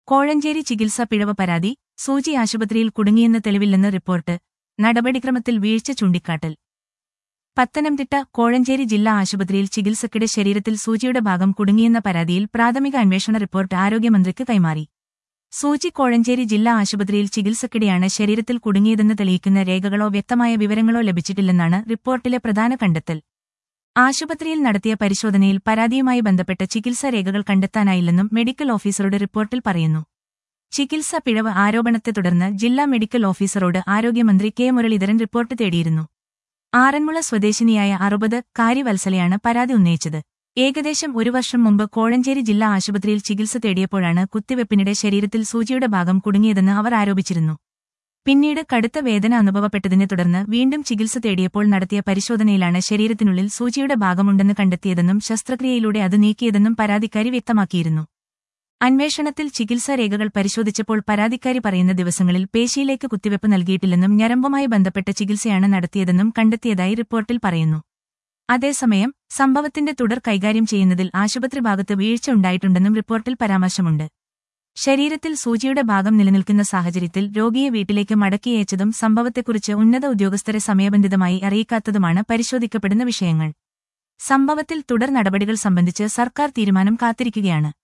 കോഴഞ്ചേരി ചികിത്സാ പിഴവ് പരാതി സൂചി ആശുപത്രിയിൽ കുടുങ്ങിയെന്ന് തെളിവില്ലെന്ന് റിപ്പോർട്ട് നടപടിക്രമത്തിൽ വീഴ്ച ചൂണ്ടിക്കാട്ടൽ പത്തനംതിട്ട കോഴഞ്ചേരി ജില്ലാ ആശുപത്രിയിൽ ചികിത്സക്കിടെ ശരീരത്തിൽ സൂചിയുടെ ഭാഗം കുടുങ്ങിയെന്ന പരാതിയിൽ പ്രാഥമിക അന്വേഷണ റിപ്പോർട്ട് ആരോഗ്യമന്ത്രിക്ക് കൈമാറി സൂചി കോഴഞ്ചേരി ജില്ലാ ആശുപത്രിയിൽ ചികിത്സക്കിടെയാണ് ശരീരത്തിൽ കുടുങ്ങിയതെന്ന് തെളിയിക്കുന്ന രേഖകളോ വ്യക്തമായ വിവരങ്ങളോ ലഭിച്ചിട്ടില്ലെന്നാണ് റിപ്പോർട്ടിലെ പ്രധാന കണ്ടെത്തൽ ആശുപത്രിയിൽ നടത്തിയ പരിശോധനയിൽ പരാതിയുമായി ബന്ധപ്പെട്ട ചികിത്സാ രേഖകൾ കണ്ടെത്താനായില്ലെന്നും മെഡിക്കൽ ഓഫീസറുടെ റിപ്പോർട്ടിൽ പറയുന്നു ചികിത്സാ പിഴവ് ആരോപണത്തെ തുടർന്ന് ജില്ലാ മെഡിക്കൽ ഓഫീസറോട് ആരോഗ്യമന്ത്രി കെ മുരളീധരൻ റിപ്പോർട്ട് തേടിയിരുന്നു ആറന്മുള സ്വദേശിനിയായ അറുപത് കാര്യവത്സലയാണ് പരാതി ഉന്നയിച്ചത് ഏകദേശം ഒരു വർഷം മുമ്പ് കോഴഞ്ചേരി ജില്ലാ ആശുപത്രിയിൽ ചികിത്സ തേടിയപ്പോഴാണ് കുത്തിവെപ്പിനിടെ ശരീരത്തിൽ സൂചിയുടെ ഭാഗം കുടുങ്ങിയതെന്ന് അവർ ആരോപിച്ചിരുന്നു പിന്നീട് കടുത്ത വേദന അനുഭവപ്പെട്ടതിനെ തുടർന്ന് വീണ്ടും ചികിത്സ തേടിയപ്പോൾ നടത്തിയ പരിശോധനയിലാണ് ശരീരത്തിനുള്ളിൽ സൂചിയുടെ ഭാഗമുണ്ടെന്ന് കണ്ടെത്തിയതെന്നും ശസ്ത്രക്രിയയിലൂടെ അത് നീക്കിയതെന്നും പരാതിക്കാരി വ്യക്തമാക്കിയിരുന്നു അന്വേഷണത്തിൽ ചികിത്സാ രേഖകൾ പരിശോധിച്ചപ്പോൾ പരാതിക്കാരി പറയുന്ന ദിവസങ്ങളിൽ പേശിയിലേക്ക് കുത്തിവെപ്പ് നൽകിയിട്ടില്ലെന്നും ഞരമ്പുമായി ബന്ധപ്പെട്ട ചികിത്സയാണ് നടത്തിയതെന്നും കണ്ടെത്തിയതായി റിപ്പോർട്ടിൽ പറയുന്നു അതേസമയം സംഭവത്തിന്റെ തുടർ കൈകാര്യം ചെയ്യുന്നതിൽ ആശുപത്രി ഭാഗത്ത് വീഴ്ച ഉണ്ടായിട്ടുണ്ടെന്നും റിപ്പോർട്ടിൽ പരാമർശമുണ്ട് ശരീരത്തിൽ സൂചിയുടെ ഭാഗം നിലനിൽക്കുന്ന സാഹചര്യത്തിൽ രോഗിയെ വീട്ടിലേക്ക് മടക്കിയയച്ചതും സംഭവത്തെക്കുറിച്ച് ഉന്നത ഉദ്യോഗസ്ഥരെ സമയബന്ധിതമായി അറിയിക്കാത്തതുമാണ് പരിശോധിക്കപ്പെടുന്ന വിഷയങ്ങൾ സംഭവത്തിൽ തുടർ നടപടികൾ സംബന്ധിച്ച് സർക്കാർ തീരുമാനം കാത്തിരിക്കുകയാണ്